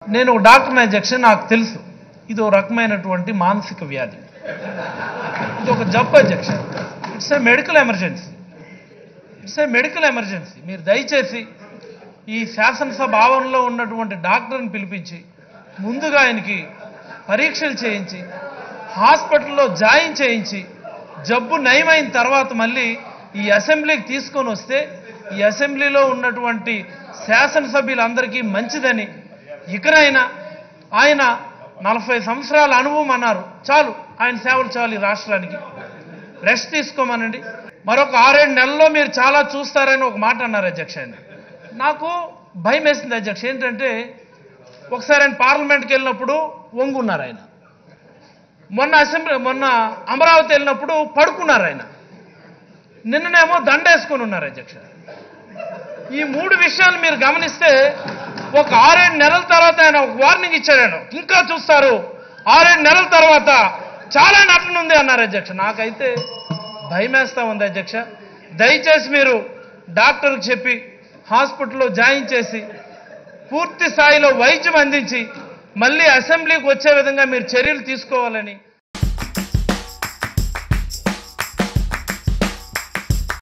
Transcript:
నేను ఒక డాక్టర్ అధ్యక్ష నాకు తెలుసు ఇది ఒక రకమైనటువంటి మానసిక వ్యాధి ఇది ఒక జబ్బు అధ్యక్ష it's a medical emergency it's a medical emergency మీరు దయచేసి ఈ శాసనసభ ఆవరణలో ఉన్నటువంటి డాక్టర్ని పిలిపించి ముందుగా ఆయనకి పరీక్షలు చేయించి హాస్పిటల్లో జాయిన్ చేయించి జబ్బు నయమైన తర్వాత మళ్ళీ ఈ అసెంబ్లీకి తీసుకొని వస్తే ఈ అసెంబ్లీలో ఉన్నటువంటి శాసనసభ్యులందరికీ మంచిదని ఇకనైనా ఆయన నలభై సంవత్సరాల అనుభవం అన్నారు చాలు ఆయన సేవలు చాలు ఈ రాష్ట్రానికి రెస్ట్ తీసుకోమనండి మరొక ఆరేడు నెలల్లో మీరు చాలా చూస్తారని ఒక మాట అన్నారు అధ్యక్ష ఆయన నాకు భయం వేసింది అధ్యక్ష ఏంటంటే ఒకసారి ఆయన పార్లమెంట్కి వెళ్ళినప్పుడు వంగున్నారు ఆయన మొన్న అసెంబ్లీ మొన్న అమరావతి వెళ్ళినప్పుడు పడుకున్నారు ఆయన నిన్ననేమో దండేసుకొని ఉన్నారు అధ్యక్ష ఈ మూడు విషయాలు మీరు గమనిస్తే ఒక ఆరేడు నెలల తర్వాత ఆయన ఒక వార్నింగ్ ఇచ్చాడు ఆయన ఇంకా చూస్తారు ఆరేడు నెలల తర్వాత చాలా నటనుంది అన్నారు అధ్యక్ష నాకైతే భయం వేస్తా ఉంది అధ్యక్ష దయచేసి మీరు డాక్టర్కి చెప్పి హాస్పిటల్లో జాయిన్ చేసి పూర్తి స్థాయిలో వైద్యం అందించి మళ్ళీ అసెంబ్లీకి వచ్చే విధంగా మీరు చర్యలు తీసుకోవాలని